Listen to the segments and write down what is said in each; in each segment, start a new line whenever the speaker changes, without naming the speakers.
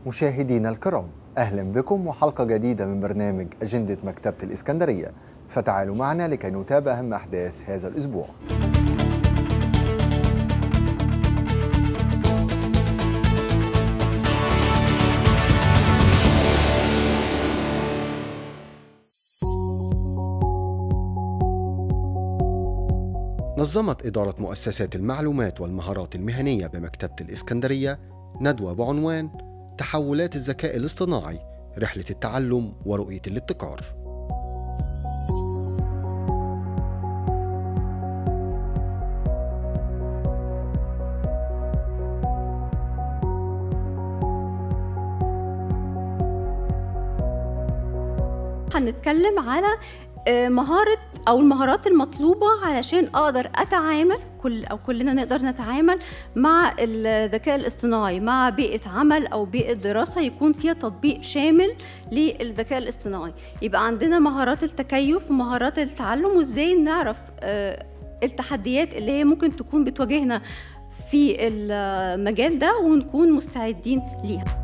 مشاهدينا الكرام أهلا بكم وحلقة جديدة من برنامج أجندة مكتبة الإسكندرية فتعالوا معنا لكي نتابع أهم أحداث هذا الأسبوع نظمت إدارة مؤسسات المعلومات والمهارات المهنية بمكتبة الإسكندرية ندوة بعنوان تحولات الذكاء الاصطناعي رحلة التعلم ورؤية الابتكار
هنتكلم على آه، مهارة أو المهارات المطلوبة علشان أقدر أتعامل كل أو كلنا نقدر نتعامل مع الذكاء الاصطناعي مع بيئة عمل أو بيئة دراسة يكون فيها تطبيق شامل للذكاء الاصطناعي يبقى عندنا مهارات التكيف ومهارات التعلم وإزاي نعرف آه، التحديات اللي هي ممكن تكون بتواجهنا في المجال ده ونكون مستعدين ليها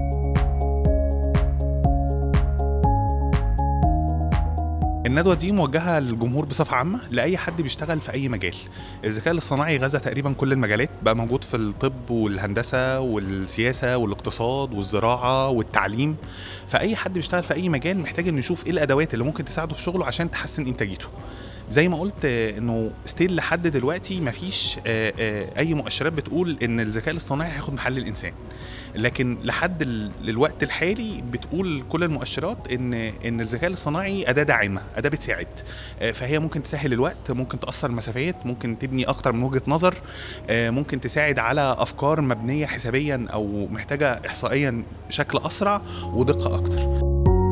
الندوة دي موجهة للجمهور بصفة عامة لأي حد بيشتغل في أي مجال الذكاء الاصطناعي غزا تقريبا كل المجالات بقى موجود في الطب والهندسة والسياسة والاقتصاد والزراعة والتعليم فأي حد بيشتغل في أي مجال محتاج إنه يشوف إيه الأدوات اللي ممكن تساعده في شغله عشان تحسن إنتاجيته زي ما قلت آه، انه ستيل لحد دلوقتي مفيش آه، آه، اي مؤشرات بتقول ان الذكاء الاصطناعي هياخد محل الانسان لكن لحد ال- الوقت الحالي بتقول كل المؤشرات ان ان الذكاء الاصطناعي اداه داعمه اداه بتساعد آه، فهي ممكن تسهل الوقت ممكن تاثر مسافات ممكن تبني اكتر من وجهه نظر آه، ممكن تساعد على افكار مبنيه حسابيا او محتاجه احصائيا بشكل اسرع ودقه اكتر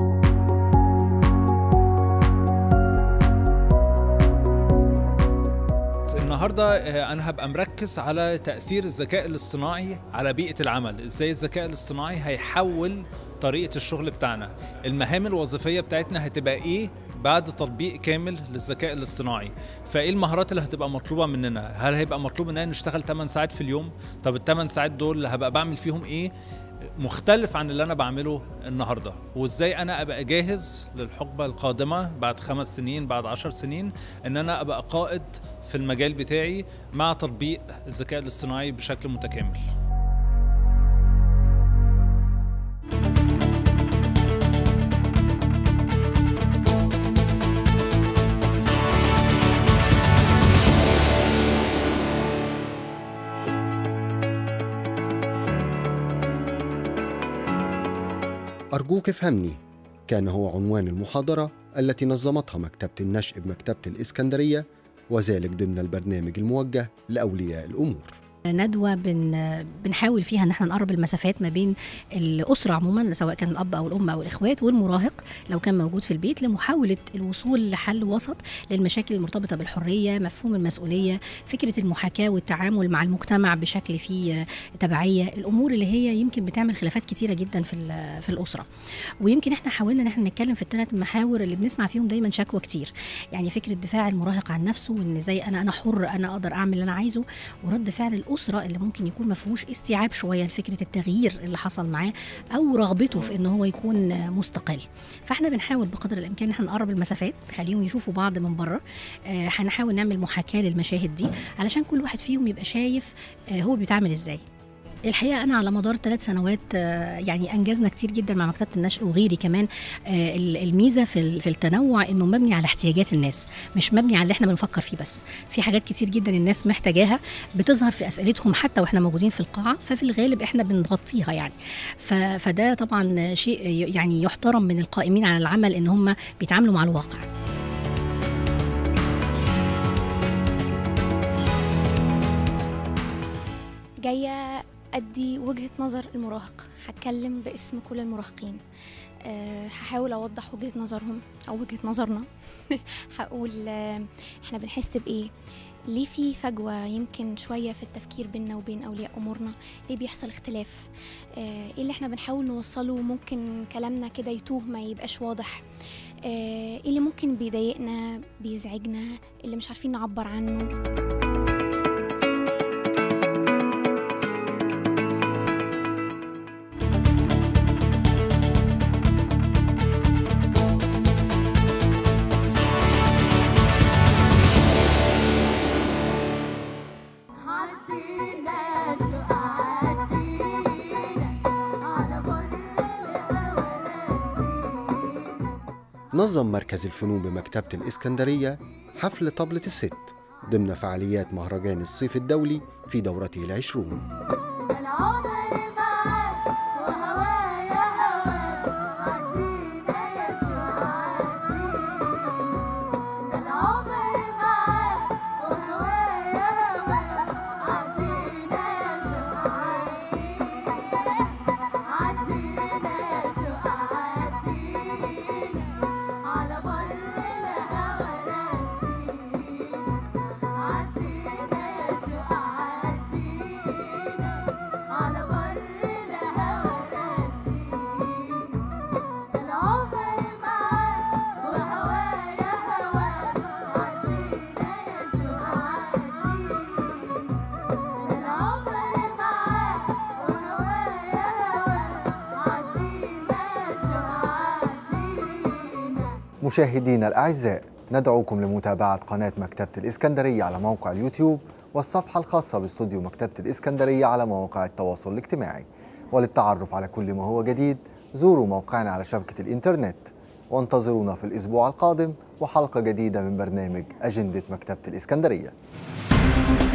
النهارده آه، انا هبقى مركز على تاثير الذكاء الاصطناعي على بيئه العمل ازاي الذكاء الاصطناعي هيحول طريقه الشغل بتاعنا المهام الوظيفيه بتاعتنا هتبقى ايه بعد تطبيق كامل للذكاء الاصطناعي فايه المهارات اللي هتبقى مطلوبه مننا هل هيبقى مطلوب مننا نشتغل 8 ساعات في اليوم طب ال 8 ساعات دول هبقى بعمل فيهم ايه مختلف عن اللي انا بعمله النهارده وازاي انا ابقى جاهز للحقبه القادمه بعد خمس سنين بعد عشر سنين ان انا ابقى قائد في المجال بتاعي مع تطبيق الذكاء الاصطناعي بشكل متكامل
أرجوك افهمني كان هو عنوان المحاضرة التي نظمتها مكتبة النشء بمكتبة الإسكندرية وذلك ضمن البرنامج الموجه لأولياء الأمور
ندوة بن بنحاول فيها ان احنا نقرب المسافات ما بين الأسرة عموما سواء كان الأب أو الأم أو الإخوات والمراهق لو كان موجود في البيت لمحاولة الوصول لحل وسط للمشاكل المرتبطة بالحرية مفهوم المسؤولية فكرة المحاكاة والتعامل مع المجتمع بشكل فيه تبعية الأمور اللي هي يمكن بتعمل خلافات كتيرة جدا في ال- في الأسرة ويمكن احنا حاولنا ان احنا نتكلم في الثلاث محاور اللي بنسمع فيهم دايما شكوى كتير يعني فكرة دفاع المراهق عن نفسه وان ازاي انا انا حر انا اقدر اعمل اللي انا عايزه ورد فعل الاسره اللي ممكن يكون ما فيهوش استيعاب شويه لفكره التغيير اللي حصل معاه او رغبته في ان هو يكون مستقل فاحنا بنحاول بقدر الامكان ان احنا نقرب المسافات نخليهم يشوفوا بعض من بره آه، هنحاول نعمل محاكاه للمشاهد دي علشان كل واحد فيهم يبقى شايف آه، هو بيتعامل ازاي الحقيقه انا على مدار ثلاث سنوات آه، يعني انجزنا كتير جدا مع مكتبه النشء وغيري كمان آه، ال- الميزه في ال- في التنوع انه مبني على احتياجات الناس مش مبني على اللي احنا بنفكر فيه بس في حاجات كتير جدا الناس محتاجاها بتظهر في اسئلتهم حتى واحنا موجودين في القاعه ففي الغالب احنا بنغطيها يعني ف- فده طبعا شيء ي- يعني يحترم من القائمين على العمل ان هم بيتعاملوا مع الواقع
جاية أدي وجهة نظر المراهق هتكلم باسم كل المراهقين أه هحاول أوضح وجهة نظرهم أو وجهة نظرنا هقول أه إحنا بنحس بإيه ليه في فجوة يمكن شوية في التفكير بيننا وبين أولياء أمورنا ليه بيحصل اختلاف آه، إيه اللي إحنا بنحاول نوصله ممكن كلامنا كده يتوه ما يبقاش واضح آه، إيه اللي ممكن بيضايقنا بيزعجنا اللي مش عارفين نعبر عنه
نظم مركز الفنون بمكتبة الإسكندرية حفل طبلة الست ضمن فعاليات مهرجان الصيف الدولي في دورته العشرون
العمر معاك وهوايا هواك عدينا يا شو عدينا العمر معاك وهوايا هواك عدينا يا شو عدينا عدينا يا شو عدينا على بر الهوى راسينا عدينا يا شو عدينا على بر الهوى راسينا العمر معاك وهوايا هواك عدينا يا شو عدينا العمر معاك وهوايا هواك عدينا يا شو عدينا
مشاهدينا الأعزاء ندعوكم لمتابعة قناة مكتبة الإسكندرية على موقع اليوتيوب والصفحة الخاصة باستوديو مكتبة الإسكندرية على مواقع التواصل الاجتماعي وللتعرف على كل ما هو جديد زوروا موقعنا على شبكة الإنترنت وانتظرونا في الأسبوع القادم وحلقة جديدة من برنامج أجندة مكتبة الإسكندرية